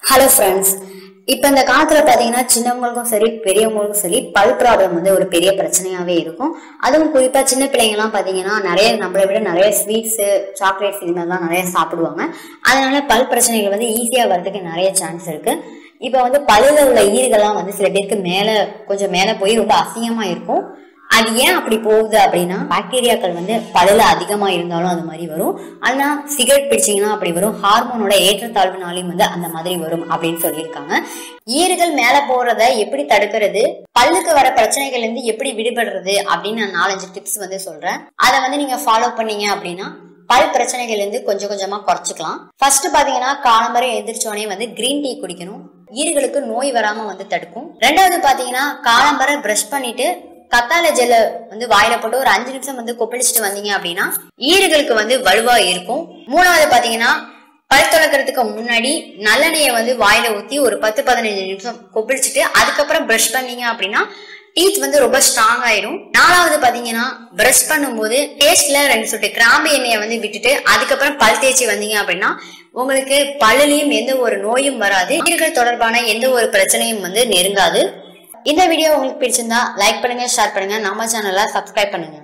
hello friends இப்போ இந்த காலத்துல பாத்தீங்கன்னா சின்னவங்களுக்கும் சரி பெரியவங்களுக்கும் சரி பல் ப்ராப்ளம் வந்து ஒரு பெரிய பிரச்சனையாவே இருக்கும் அதுவும் குறிப்பா சின்ன பிள்ளைங்கலாம் பாத்தீங்கன்னா நிறைய நம்மளை விட நிறைய ஸ்வீட்ஸ் சாக்லேட்ஸ் இது மாதிரிலாம் நிறைய சாப்பிடுவாங்க அதனால பல் பிரச்சனைகள் வந்து ஈஸியா வர்றதுக்கு நிறைய சான்ஸ் இருக்கு இப்போ வந்து பல்லுல உள்ள ஈறுகள்லாம் வந்து சில பேருக்கு மேல கொஞ்சம் மேல போய் ரொம்ப அசிங்கமா இருக்கும் அது ஏன் அப்படி போகுது அப்படின்னா பாக்டீரியாக்கள் வந்து பல்லுல அதிகமா இருந்தாலும் அது மாதிரி வரும் ஆனா சிகரெட் பிடிச்சீங்கன்னா அப்படி வரும் ஹார்மோனோட ஏற்றத்தாழ்வுனாலையும் வந்து அந்த மாதிரி வரும் அப்படின்னு சொல்லியிருக்காங்க ஈறுகள் மேல போறத எப்படி தடுக்கிறது பல்லுக்கு வர பிரச்சனைகள் இருந்து எப்படி விடுபடுறது அப்படின்னு நான் நாலஞ்சு டிப்ஸ் வந்து சொல்றேன் அதை வந்து நீங்க ஃபாலோ பண்ணீங்க அப்படின்னா பல் பிரச்சனைகள் இருந்து கொஞ்சம் கொஞ்சமா குறைச்சிக்கலாம் ஃபர்ஸ்ட் பாத்தீங்கன்னா காலம்பரை எந்திரிச்சோடனே வந்து கிரீன் டீ குடிக்கணும் ஈறுகளுக்கு நோய் வராம வந்து தடுக்கும் ரெண்டாவது பாத்தீங்கன்னா காலம்பரை பிரஷ் பண்ணிட்டு கத்தாழை ஜெல்ல வந்து வாயில போட்டு ஒரு அஞ்சு நிமிஷம் வந்து கொப்பளிச்சுட்டு வந்தீங்க அப்படின்னா ஈறுகளுக்கு வந்து வலுவா இருக்கும் மூணாவது பாத்தீங்கன்னா பல் துளக்கிறதுக்கு முன்னாடி நல்லெண்ணெயை வந்து வாயில ஊத்தி ஒரு பத்து பதினஞ்சு நிமிஷம் கொப்பளிச்சுட்டு அதுக்கப்புறம் பிரஷ் பண்ணீங்க அப்படின்னா டீத் வந்து ரொம்ப ஸ்ட்ராங் ஆயிரும் நாலாவது பாத்தீங்கன்னா பிரஷ் பண்ணும்போது டேஸ்ட்ல ரெண்டு சொட்டு கிராம்பு எண்ணெயை வந்து விட்டுட்டு அதுக்கப்புறம் பல் தேய்ச்சி வந்தீங்க அப்படின்னா உங்களுக்கு பல்லுலயும் எந்த ஒரு நோயும் வராது ஈறுகள் தொடர்பான எந்த ஒரு பிரச்சனையும் வந்து நெருங்காது இந்த வீடியோ உங்களுக்கு பிடிச்சிருந்தா லைக் பண்ணுங்க ஷேர் பண்ணுங்க நம்ம சேனலை சப்ஸ்கிரைப் பண்ணுங்க